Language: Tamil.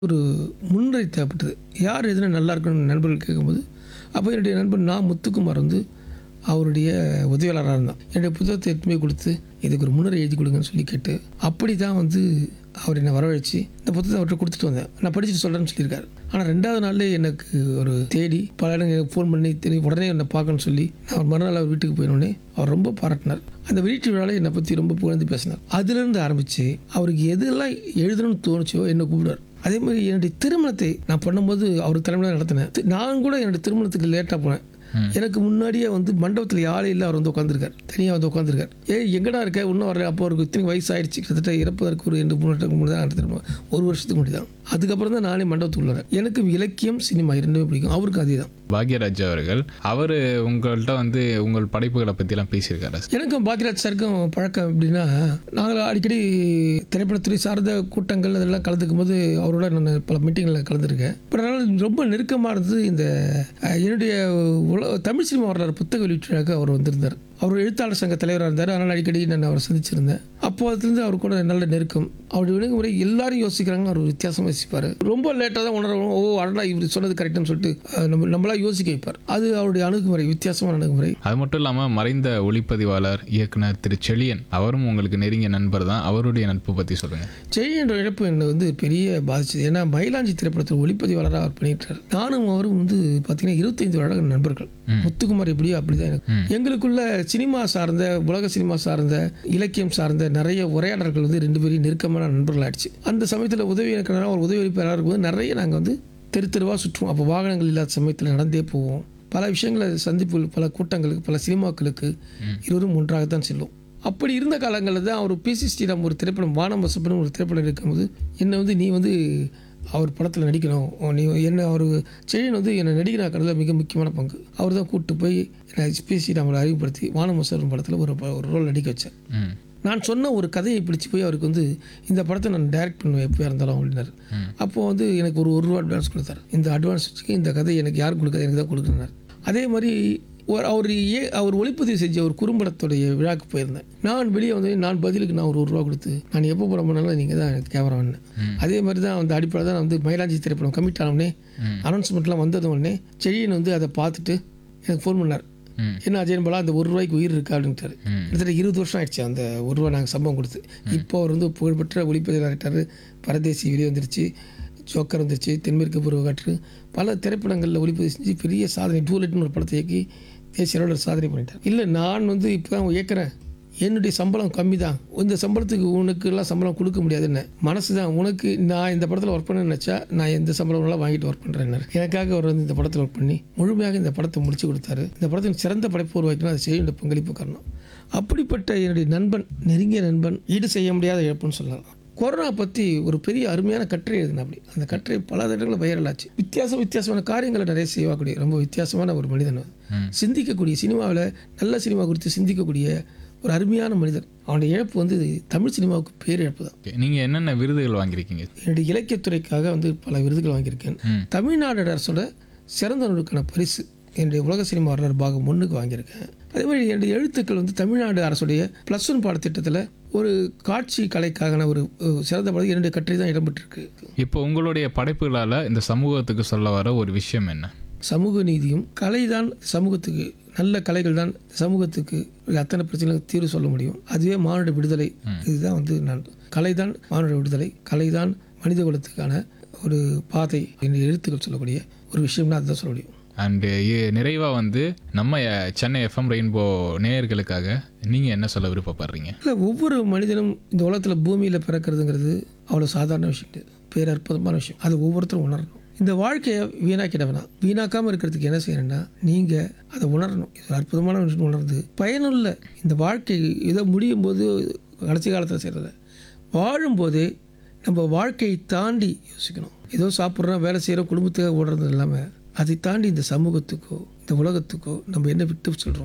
ஒரு முன்னுரை தேவைப்பட்டது யார் எதுனா நல்லா இருக்கணும்னு நண்பர்கள் கேட்கும்போது அப்போ என்னுடைய நண்பன் நான் முத்துக்குமார் வந்து அவருடைய உதவியாளராக இருந்தான் என்னுடைய புத்தகத்தை எடுத்துமே கொடுத்து இதுக்கு ஒரு முன்னுரை எழுதி கொடுங்கன்னு சொல்லி கேட்டு அப்படி தான் வந்து அவர் என்னை வரவழைச்சு இந்த புத்தகத்தை அவர்கிட்ட கொடுத்துட்டு வந்தேன் நான் படிச்சுட்டு சொல்கிறேன்னு சொல்லியிருக்காரு ஆனால் ரெண்டாவது நாள்லே எனக்கு ஒரு தேடி பல இடங்களுக்கு ஃபோன் பண்ணி தெரியும் உடனே என்னை பார்க்கணும்னு சொல்லி நான் ஒரு மறுநாள் அவர் வீட்டுக்கு போயினோடனே அவர் ரொம்ப பாராட்டினார் அந்த வீட்டு விழாவில் என்னை பற்றி ரொம்ப புகழ்ந்து பேசினார் அதுலேருந்து ஆரம்பித்து அவருக்கு எதெல்லாம் எழுதணும்னு தோணுச்சோ என்னை கூப்பிடுவார் அதே மாதிரி என்னுடைய திருமணத்தை நான் பண்ணும்போது அவர் தலைமையில் நடத்தினேன் தி- நான் கூட என்னுடைய திருமணத்துக்கு லேட்டாக போனேன் எனக்கு முன்னாடியே வந்து மண்டபத்தில் யாரே இல்லை அவர் வந்து உட்காந்துருக்கார் தனியாக வந்து உட்காந்துருக்கார் ஏ எங்கடா இருக்க இன்னும் வரல அப்போ அவருக்கு இத்தனை வயசு ஆயிடுச்சு கிட்டத்தட்ட இறப்பதற்கு ஒரு ரெண்டு மூணு வருஷத்துக்கு முன்னாடி தான் அடுத்த திருமணம். ஒரு வருஷத்துக்கு முன்னாடி தான் அதுக்கப்புறம் தான் நானே மண்டபத்துக்கு உள்ளேன் எனக்கு இலக்கியம் சினிமா இரண்டுமே பிடிக்கும் அவருக்கும் அதே தான் பாக்யராஜ் அவர்கள் அவர் உங்கள்கிட்ட வந்து உங்கள் படைப்புகளை பற்றிலாம் பேசியிருக்காரு எனக்கும் பாக்கியராஜ் சாருக்கும் பழக்கம் எப்படின்னா நாங்கள் அடிக்கடி திரைப்படத்துறை சார்ந்த கூட்டங்கள் அதெல்லாம் கலந்துக்கும் போது அவரோட நான் பல மீட்டிங்களில் கலந்துருக்கேன் இப்போ அதனால் ரொம்ப நெருக்கமாக இருந்தது இந்த அஹ், என்னுடைய உல தமிழ் சினிமா வரலாறு புத்தக வெளியீட்டுக்கு அவர் வந்திருந்தார் அவர் எழுத்தாளர் சங்க தலைவராக இருந்தார் அதனால் அடிக்கடி நான் அவரை சந்திச்சிருந்தேன் அப்போதுலேருந்து அவர் கூட நல்ல நெருக்கம் அவருடைய விலங்குமுறை எல்லாரும் யோசிக்கிறாங்க அவர் வித்தியாசமாக யோசிப்பார் ரொம்ப லேட்டாக தான் உணர்வோம் ஓ அடடா இவர் சொன்னது கரெக்டுன்னு சொல்லிட்டு அஹ், நம்ம நம்மளா யோசிக்க வைப்பார் அது அவருடைய அணுகுமுறை வித்தியாசமான அணுகுமுறை அது மட்டும் இல்லாமல் மறைந்த ஒளிப்பதிவாளர் இயக்குனர் திரு செழியன் அவரும் உங்களுக்கு நெருங்கிய நண்பர் தான் அவருடைய நட்பு பற்றி சொல்லுங்கள் ஜெயின் இழப்பு என்னை வந்து பெரிய பாதிச்சது ஏன்னா மயிலாஞ்சி திரைப்படத்தில் ஒளிப்பதிவாளராக அவர் பண்ணிட்டார் நானும் அவரும் வந்து பார்த்தீங்கன்னா இருபத்தைந்து வருட நண்பர்கள் முத்துக்குமார் எப்படியோ அப்படிதான் எனக்கு எங்களுக்குள்ள சினிமா சார்ந்த உலக சினிமா சார்ந்த இலக்கியம் சார்ந்த நிறைய உரையாடல்கள் வந்து ரெண்டு பேரும் நெருக்கமான நண்பர்கள் ஆயிடுச்சு அந்த சமயத்தில் உதவி எனக்கு ஒரு உதவி அளிப்பாளராக இருக்கும்போது நிறைய நாங்கள் வந்து தெரு தெருவாக சுற்றுவோம் அப்போ வாகனங்கள் இல்லாத சமயத்தில் நடந்தே போவோம் பல விஷயங்களை சந்திப்பு பல கூட்டங்களுக்கு பல சினிமாக்களுக்கு இருவரும் ஒன்றாகத்தான் செல்வோம் அப்படி இருந்த காலங்களில் தான் அவர் பிசி ஸ்ரீராம் ஒரு திரைப்படம் வானம் வசப்படும் ஒரு திரைப்படம் இருக்கும்போது என்னை வந்து நீ வந்து அவர் படத்தில் நடிக்கணும் உன் நீ என்ன அவர் செழியன் வந்து என்னை நடிகராக்கிறதுல மிக முக்கியமான பங்கு அவர் தான் கூப்பிட்டு போய் என்னை பி ஸ்ரீராமலை அறிமுகப்படுத்தி வானம் வசப்படும் படத்தில் ஒரு ப- ஒரு ரோல் நடிக்க வச்சேன் ம் நான் சொன்ன ஒரு கதையை பிடிச்சி போய் அவருக்கு வந்து இந்த படத்தை நான் டைரக்ட் பண்ணுவேன் எப்போ இருந்தாலும் அப்படின்னாரு அப்போது வந்து எனக்கு ஒரு ஒரு ரூபா அட்வான்ஸ் கொடுத்தாரு இந்த அட்வான்ஸ் வச்சுக்க இந்த கதை எனக்கு யார் கொடுக்காது எனக்கு தான் கொடுக்குறாரு அதே மாதிரி ஒரு அவர் ஏ அவர் ஒளிப்பதிவு செஞ்ச ஒரு குறும்படத்துடைய விழாக்கு போயிருந்தேன் நான் வெளியே வந்து நான் பதிலுக்கு நான் ஒரு ஒரு ரூபா கொடுத்து நான் எப்போ படம் பண்ணாலும் நீங்கள் தான் எனக்கு கேமரா வேணும் அதே மாதிரி தான் அந்த அடிப்படையில் தான் நான் வந்து மயிலாஞ்சி திரைப்படம் கமிட் ஆனவுடனே அனௌன்ஸ்மெண்ட்லாம் வந்தது உடனே செழியன் வந்து அதை பார்த்துட்டு எனக்கு ஃபோன் பண்ணார் ம். என்ன அஜயன் பாலா அந்த ஒரு ரூபாய்க்கு உயிர் இருக்கா அப்படின்ட்டாரு கிட்டத்தட்ட இருபது வருஷம் ஆயிடுச்சு அந்த ஒரு ரூபா நாங்கள் சம்பவம் கொடுத்து இப்போ அவர் வந்து புகழ்பெற்ற ஒளிப்பதிவு ஆகிட்டார் பரதேசி வெளியே வந்துருச்சு ஜோக்கர் வந்துருச்சு தென்மேற்கு பருவ காற்று பல திரைப்படங்களில் ஒளிப்பதிவு செஞ்சு பெரிய சாதனை டூலெட்னு ஒரு படத்தை இயக்கி தேசிய அளவில் சாதனை பண்ணிட்டார் இல்லை நான் வந்து இப்போ தான் இயக்குறேன் என்னுடைய சம்பளம் கம்மி தான் இந்த சம்பளத்துக்கு உனக்கு எல்லாம் சம்பளம் கொடுக்க முடியாதுன்னு மனசு தான் உனக்கு நான் இந்த படத்தில் ஒர்க் பண்ண நினச்சா நான் எந்த சம்பளம் எல்லாம் வாங்கிட்டு ஒர்க் பண்ணுறேன் எனக்காக அவர் வந்து இந்த படத்தில் ஒர்க் பண்ணி முழுமையாக இந்த படத்தை முடிச்சு கொடுத்தாரு இந்த படத்தின் சிறந்த படைப்பு உருவாக்கினா அது செய்ய வேண்டிய பங்களிப்பு காரணம் அப்படிப்பட்ட என்னுடைய நண்பன் நெருங்கிய நண்பன் ஈடு செய்ய முடியாத இழப்புன்னு சொல்லலாம் கொரோனா பற்றி ஒரு பெரிய அருமையான கட்டுரை எழுதின அப்படி அந்த கட்டுரை பல தடங்களில் வைரல் ஆச்சு வித்தியாசம் வித்தியாசமான காரியங்களை நிறைய செய்யக்கூடிய ரொம்ப வித்தியாசமான ஒரு மனிதன் அவர். சிந்திக்கக்கூடிய சினிமாவில் நல்ல சினிமா குறித்து சிந்திக்கக்கூடிய ஒரு அருமையான மனிதன் அவனுடைய இழப்பு வந்து தமிழ் சினிமாவுக்கு பேரிழப்பு தான் ஓகே நீங்கள் என்னென்ன விருதுகள் வாங்கியிருக்கீங்க என்னுடைய இலக்கியத்துறைக்காக வந்து பல விருதுகள் வாங்கியிருக்கேன் ம். தமிழ்நாடு அரசோட சிறந்த நூலுக்கான பரிசு என்னுடைய உலக சினிமா வரலாறு பாகம் ஒன்றுக்கு வாங்கியிருக்கேன் அதே மாதிரி என்னுடைய எழுத்துக்கள் வந்து தமிழ்நாடு அரசுடைய ப்ளஸ் ஒன் பாடத்திட்டத்தில் ஒரு காட்சி கலைக்கான ஒரு ஒரு சிறந்த படம் என்னுடைய கட்டுரை தான் இடம்பெற்றிருக்கு இப்போ உங்களுடைய படைப்புகளால் இந்த சமூகத்துக்கு சொல்ல வர ஒரு விஷயம் என்ன சமூக நீதியும் கலைதான் சமூகத்துக்கு நல்ல கலைகள் தான் சமூகத்துக்கு உள்ள அத்தனை பிரச்சனைகளுக்கு தீர்வு சொல்ல முடியும் அதுவே மானுட விடுதலை இதுதான் வந்து நான் கலைதான் மானுட விடுதலை கலைதான் மனித குலத்துக்கான ஒரு பாதை என்று எழுத்துக்கள் சொல்லக்கூடிய ஒரு விஷயம்னா அதுதான் சொல்ல முடியும் அண்டு நிறைவாக வந்து நம்ம அஹ், சென்னை எஃப்எம் ரெயின்போ நேயர்களுக்காக நீங்கள் என்ன சொல்ல விருப்பப்படுறீங்க இல்லை ஒவ்வொரு மனிதனும் இந்த உலகத்தில் பூமியில் பிறக்கிறதுங்கிறது அவ்வளோ சாதாரண விஷயம் கிடையாது பேரற்புதமான விஷயம் அது ஒவ்வொருத்தரும் உணரணும் இந்த வாழ்க்கையை வீணாக்கிட வேணாம் வீணாக்காமல் இருக்கிறதுக்கு என்ன செய்யணும்னா நீங்கள் அதை உணரணும் இது ஒரு அற்புதமான விஷயம் உணர்ந்து பயனுள்ள இந்த வாழ்க்கை ஏதோ முடியும் போது கடைசி காலத்தில் செய்கிறத வாழும்போதே நம்ம வாழ்க்கையை தாண்டி யோசிக்கணும் ஏதோ சாப்பிட்றோம் வேலை செய்கிறோம் குடும்பத்துக்காக ஓடுறது இல்லாமல் அதை தாண்டி இந்த சமூகத்துக்கோ இந்த உலகத்துக்கோ நம்ம என்ன விட்டு சொல்கிறோம்